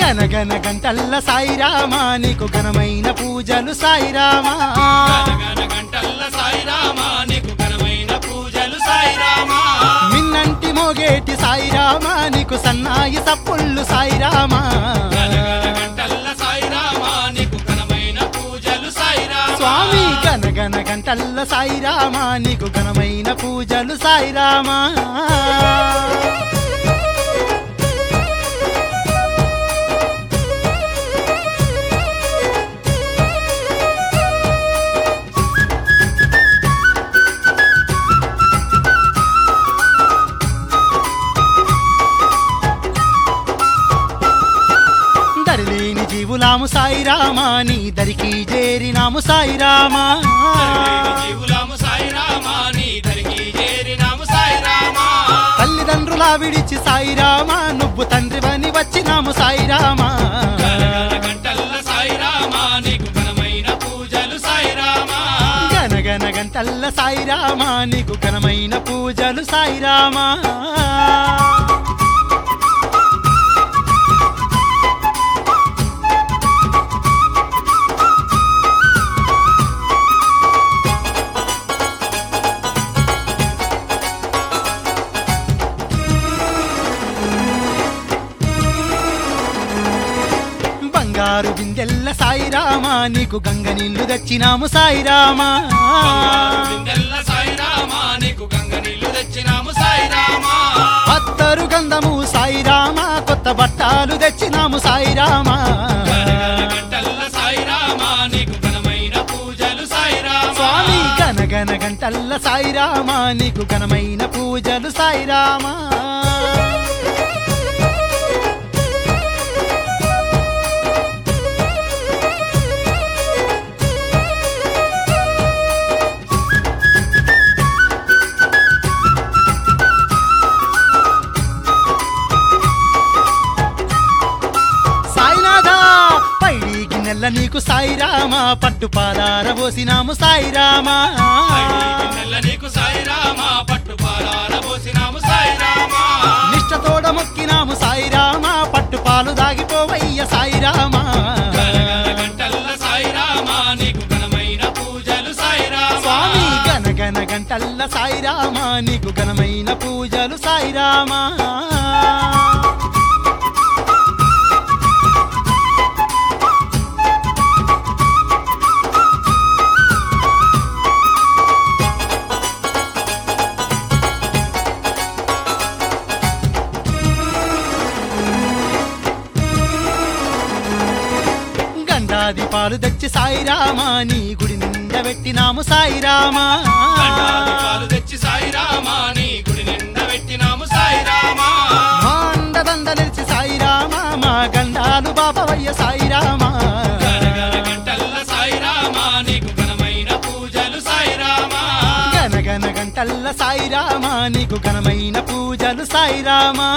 గనగన గంటల్ల సాయిరామా నీకు ఘనమైన పూజలు సాయిరామా గనగన గంటల్ల సాయిరామా నీకు ఘనమైన పూజలు సాయిరామా మిన్నంటి మోగేటి సాయిరామా నీకు సన్నాయి సప్పుళ్ళు సాయిరామా గనగన గంటల్ల సాయిరామా నీకు ఘనమైన పూజలు సాయిరామా స్వామి గనగన గంటల్ల సాయిరామా నీకు ఘనమైన పూజలు సాయిరామా దరిలేని జీవులాము సాయిరామా నీ దరికి చేరినాము సాయిరామా సర్వేవి జీవులము సాయిరామా నీ దరికి చేరినాము సాయిరామా తల్లిదండ్రుల విడిచి సాయిరామా నువ్వు తండ్రివని వచ్చినాము సాయిరామా గనగన గంటల్ల సాయిరామా నీకు ఘనమైన పూజలు సాయిరామా గనగన గంటల్ల సాయిరామా నీకు ఘనమైన పూజలు సాయిరామా బంగారు బిందెల్ల సాయిరామా నీకు గంగ నీళ్లు తెచ్చినాము సాయిరామా బంగారు బిందెల్ల సాయిరామా నీకు గంగ నీళ్లు తెచ్చినాము సాయిరామా అత్తరు గంధము సాయిరామా కొత్త బట్టాలు తెచ్చినాము సాయిరామా గనగన గంటల్ల సాయిరామా నీకు ఘనమైన పూజలు సాయిరామా స్వామి గనగన గంటల్ల సాయిరామా నీకు ఘనమైన పూజలు సాయిరామా సాయినాథా పైడి గిన్నెల్ల నీకు సాయిరామా పట్టు పాదార పోసినాము సాయిరామా నెల్ల నీకు సాయిరామా పట్టు పాలాల పోసినాము సాయిరామా నిష్టతోడ మొక్కినాము సాయిరామా పట్టు పాలు దాగిపోవయ్య సాయిరామా గనగన గంటల్ల సాయిరామా నీకు ఘనమైన పూజలు సాయిరామా స్వామి గనగన గంటల్ల సాయిరామా నీకు ఘనమైన పూజలు సాయిరామా గండాది పాలు తెచ్చి సాయిరామా నీ గుడి నిండా పెట్టినాము సాయిరామా గండాది పాలు తెచ్చి సాయిరామా నీ గుడి నిండా పెట్టినాము సాయిరామా మా అండదండ నిలిచి సాయిరామా మా గండాలు బాపవయ్య సాయిరామా గనగన గంటల్ల సాయిరామా నీకు ఘనమైన పూజలు సాయిరామా గనగన గంటల్ల సాయిరామా నీకు ఘనమైన పూజలు సాయిరామా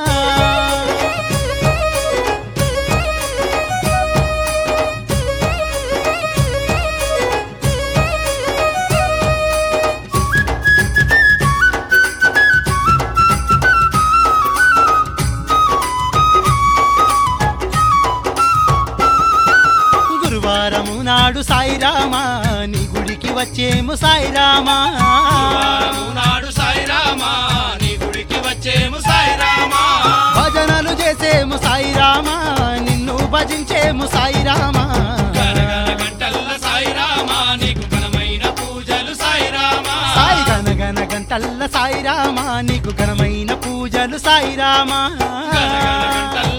గురువారము నాడు సాయిరామా నీ గుడికి వచ్చేము సాయిరామా గురువారము నాడు సాయిరామా నీ గుడికి వచ్చేము సాయిరామా భజనలు చేసేము సాయిరామా నిన్ను భజించేము సాయిరామా గనగన గంటల్ల సాయిరామా నీకు ఘనమైన పూజలు సాయిరామా సాయి గనగన గంటల్ల సాయిరామా నీకు ఘనమైన పూజలు సాయిరామా గనగన గంటల్ల